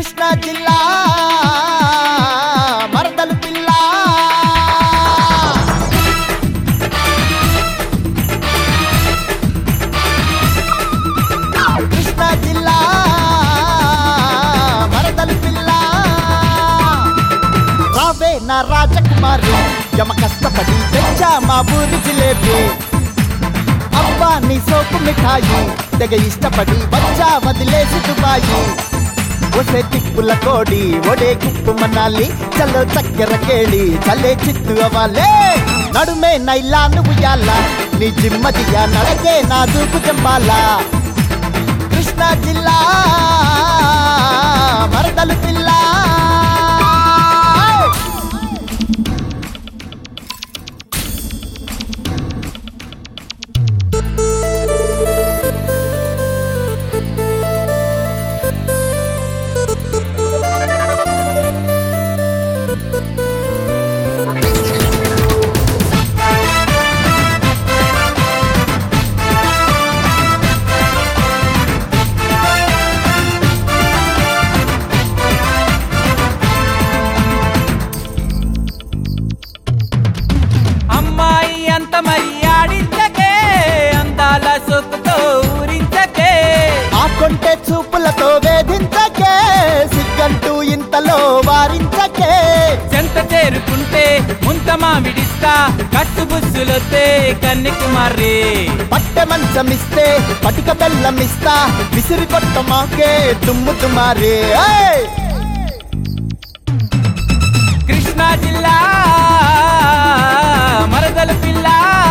కృష్ణా జిల్లా మరదలు పిల్ల కృష్ణా జిల్లా మరదలు పిల్ల రావే నా రాజకుమారి యమ కష్టపడి తెచ్చా మా ఊరి జిలేబీ అబ్బా నీ సోపు మిఠాయి తెగ ఇష్టపడి వచ్చా వదిలేసి దుబాయి ఒసే తిప్పుల కోడి ఒడే గుప్పు మనాలి చలో చక్కెర కేళి చలే చిత్తు అవ్వాలే నడుమే నైలా నువ్వు యాల నీ జిమ్మదియా నడకే నా దూకు జంబాలా కృష్ణా జిల్లా మరదలు పిల్ల అమ్మాయి అంత మరి ఆడించకే అందాల సొక్కుతో ఊరించకే ఆ కొంటె చూపులతో వేధించకే సిగ్గంటూ ఇంతలో వారించకే చెంత చేరుకుంటే ముంత మామిడిస్తా కట్టు బుస్సులొత్తే కన్యకుమారి పట్టె మంచమిస్తే పటిక బెల్లమిస్తా విసిరి కొట్ట మాకే దుమ్ము దుమారే ఏయ్! కృష్ణా జిల్లా మరదల పిల్ల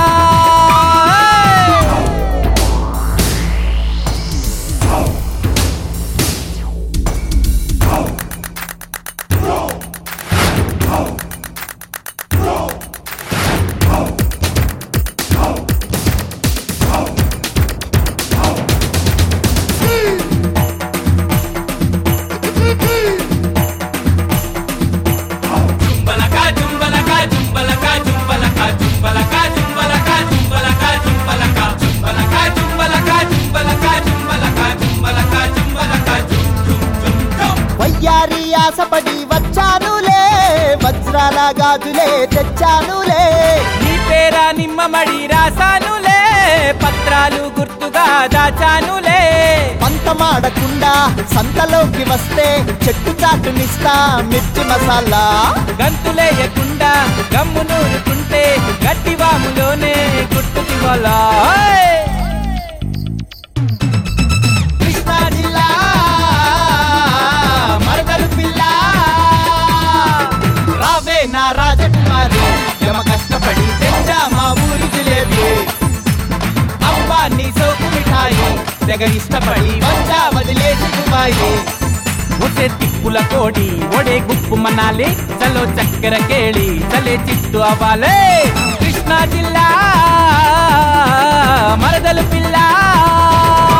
జుంబలకా జుంబలకా జుంబలకా జుంబలకా జుంబలకా జుంబలకా జుంబలకా జుంబలకా జుంబలకా జుంబలకా జుంబలకా జుంబలకా జుంబలకా జుంబలకా జుం జుం జుం జుం వయ్యారి ఆశపడి వచ్చానులే వజ్రాల గాజులే తెచ్చానులే నీ పేరా నిమ్మమడి రాసానులే పత్రాలు గుర్తుగా దాచానులే పంతమాడకుండా సంతలోకి వస్తే చెట్టు చాటునిస్తా మిర్చి మసాలా గంతులేయకుండా గమ్ము నూరుకుంటే గట్టివాములోనే గుర్తుకి వాళ్ళ కృష్ణా జిల్లా మరదలు పిల్ల రావే నా రాజకుమారి యమ కష్టపడి తెచ్చా మా ఊరి జిలేబీ అబ్బా నీ సోకు మిఠాయి తెగ ఇష్టపడి వచ్చా వదిలేసి దుబాయి ముసే తిప్పుల కోడి ఒడే గుప్పు మనాలి చలో చక్కెర కేళి చలే చిత్తు అవ్వాలే కృష్ణా జిల్లా మరదలు పిల్ల